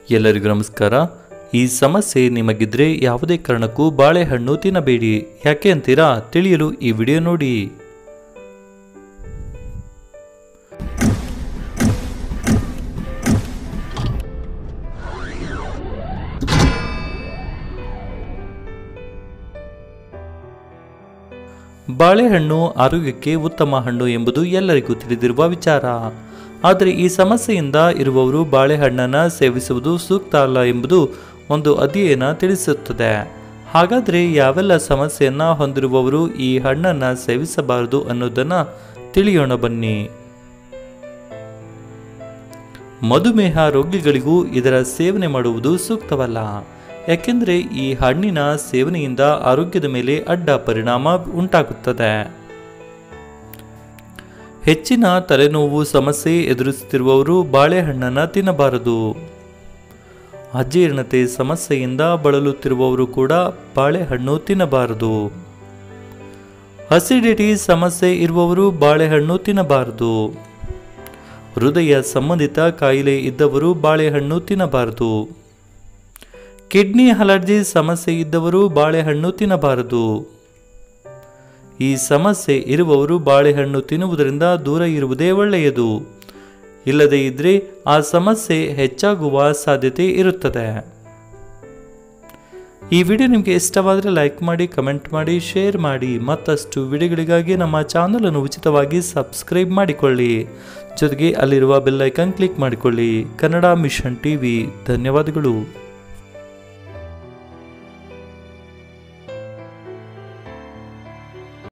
ಎಲ್ಲರಿಗೂ ನಮಸ್ಕಾರ ಈ ಸಮಸ್ಯೆ ನಿಮಗಿದ್ರೆ ಯಾವುದೇ ಕಾರಣಕ್ಕೂ ಬಾಳೆಹಣ್ಣು ತಿನ್ನಬೇಡಿ ಯಾಕೆ ಅಂತೀರಾ ತಿಳಿಯಲು ಈ ವಿಡಿಯೋ ನೋಡಿ ಬಾಳೆಹಣ್ಣು ಆರೋಗ್ಯಕ್ಕೆ ಉತ್ತಮ ಹಣ್ಣು ಎಂಬುದು ಎಲ್ಲರಿಗೂ ತಿಳಿದಿರುವ ವಿಚಾರ ಆದರೆ ಈ ಸಮಸ್ಯೆಯಿಂದ ಇರುವವರು ಬಾಳೆಹಣ್ಣನ್ನು ಸೇವಿಸುವುದು ಸೂಕ್ತ ಅಲ್ಲ ಎಂಬುದು ಒಂದು ಅಧ್ಯಯನ ತಿಳಿಸುತ್ತದೆ ಹಾಗಾದರೆ ಯಾವೆಲ್ಲ ಸಮಸ್ಯೆಯನ್ನು ಹೊಂದಿರುವವರು ಈ ಹಣ್ಣನ್ನು ಸೇವಿಸಬಾರದು ಅನ್ನೋದನ್ನು ತಿಳಿಯೋಣ ಬನ್ನಿ ಮಧುಮೇಹ ರೋಗಿಗಳಿಗೂ ಇದರ ಸೇವನೆ ಮಾಡುವುದು ಸೂಕ್ತವಲ್ಲ ಯಾಕೆಂದರೆ ಈ ಹಣ್ಣಿನ ಸೇವನೆಯಿಂದ ಆರೋಗ್ಯದ ಮೇಲೆ ಅಡ್ಡ ಪರಿಣಾಮ ಉಂಟಾಗುತ್ತದೆ ಹೆಚ್ಚಿನ ತಲೆನೋವು ಸಮಸ್ಯೆ ಎದುರಿಸುತ್ತಿರುವವರು ಬಾಳೆಹಣ್ಣನ್ನು ತಿನ್ನಬಾರದು ಅಜೀರ್ಣತೆ ಸಮಸ್ಯೆಯಿಂದ ಬಳಲುತ್ತಿರುವವರು ಕೂಡ ಬಾಳೆಹಣ್ಣು ತಿನ್ನಬಾರದು ಅಸಿಡಿಟಿ ಸಮಸ್ಯೆ ಇರುವವರು ಬಾಳೆಹಣ್ಣು ತಿನ್ನಬಾರದು ಹೃದಯ ಸಂಬಂಧಿತ ಕಾಯಿಲೆ ಇದ್ದವರು ಬಾಳೆಹಣ್ಣು ತಿನ್ನಬಾರದು ಕಿಡ್ನಿ ಅಲರ್ಜಿ ಸಮಸ್ಯೆ ಇದ್ದವರು ಬಾಳೆಹಣ್ಣು ತಿನ್ನಬಾರದು ಈ ಸಮಸ್ಯೆ ಇರುವವರು ಬಾಳೆಹಣ್ಣು ತಿನ್ನುವುದರಿಂದ ದೂರ ಇರುವುದೇ ಒಳ್ಳೆಯದು ಇಲ್ಲದೇ ಇದ್ರೆ ಆ ಸಮಸ್ಯೆ ಹೆಚ್ಚಾಗುವ ಸಾಧ್ಯತೆ ಇರುತ್ತದೆ ಈ ವಿಡಿಯೋ ನಿಮಗೆ ಇಷ್ಟವಾದರೆ ಲೈಕ್ ಮಾಡಿ ಕಮೆಂಟ್ ಮಾಡಿ ಶೇರ್ ಮಾಡಿ ಮತ್ತಷ್ಟು ವಿಡಿಯೋಗಳಿಗಾಗಿ ನಮ್ಮ ಚಾನಲನ್ನು ಉಚಿತವಾಗಿ ಸಬ್ಸ್ಕ್ರೈಬ್ ಮಾಡಿಕೊಳ್ಳಿ ಜೊತೆಗೆ ಅಲ್ಲಿರುವ ಬೆಲ್ ಐಕಾನ್ ಕ್ಲಿಕ್ ಮಾಡಿಕೊಳ್ಳಿ ಕನ್ನಡ ಮಿಷನ್ ಟಿವಿ ಧನ್ಯವಾದಗಳು